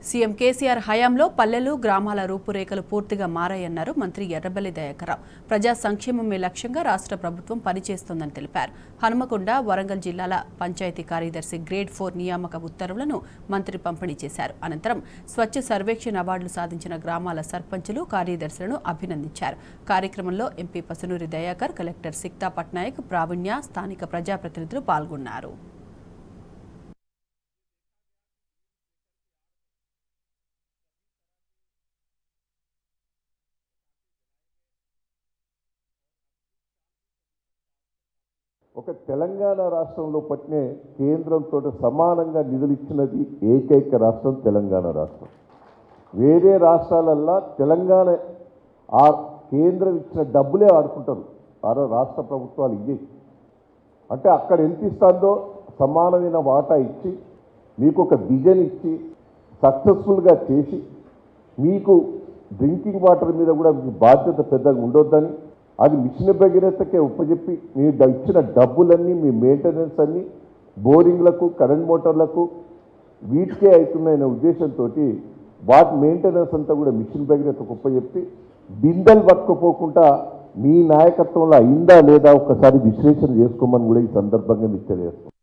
CM KCR హయాంలో పల్లెలు గ్రామాల రూపురేఖలు పూర్తిగా మారాయన్నారు మంత్రి ఎర్రబెల్లి దయాకర్రావు ప్రజా సంక్షేమమే లక్ష్యంగా రాష్ట్ర ప్రభుత్వం పనిచేస్తోందని తెలిపారు హనుమకొండ వరంగల్ జిల్లాల పంచాయతీ కార్యదర్శి గ్రేడ్ ఫోర్ నియామక ఉత్తర్వులను మంత్రి పంపిణీ చేశారు అనంతరం స్వచ్ఛ సర్వేక్షణ అవార్డులు సాధించిన గ్రామాల సర్పంచులు కార్యదర్శులను అభినందించారు కార్యక్రమంలో ఎంపీ పసునూరి దయాకర్ కలెక్టర్ సిక్తా పట్నాయక్ ప్రావీణ్య స్థానిక ప్రజాప్రతినిధులు పాల్గొన్నారు ఒక తెలంగాణ రాష్ట్రంలో పట్టినే కేంద్రంతో సమానంగా నిధులు ఇచ్చినది ఏకైక రాష్ట్రం తెలంగాణ రాష్ట్రం వేరే రాష్ట్రాలల్లా తెలంగాణ ఆ కేంద్రం ఇచ్చిన డబ్బులే ఆడుకుంటారు ఆ రాష్ట్ర ప్రభుత్వాలు ఇవి అంటే అక్కడ ఎంత ఇస్తుందో సమానమైన వాటా ఇచ్చి మీకు ఒక విజన్ ఇచ్చి సక్సెస్ఫుల్గా చేసి మీకు డ్రింకింగ్ వాటర్ మీద కూడా మీ బాధ్యత పెద్దగా ఉండొద్దని అది మిషన్ భగీరథకే ఉపజెప్పి మీ డ- ఇచ్చిన డబ్బులన్నీ మీ మెయింటెనెన్స్ అన్ని బోరింగ్లకు కరెంట్ మోటార్లకు వీటికే అవుతున్నాయనే ఉద్దేశంతో వాటి మెయింటెనెన్స్ అంతా కూడా మిషన్ భగీరథకు ఉపజెప్పి బిందెలు పట్టుకుపోకుండా మీ నాయకత్వంలో అయిందా లేదా ఒకసారి విశ్లేషణ చేసుకోమని కూడా ఈ సందర్భంగా మీకు తెలియజేస్తాం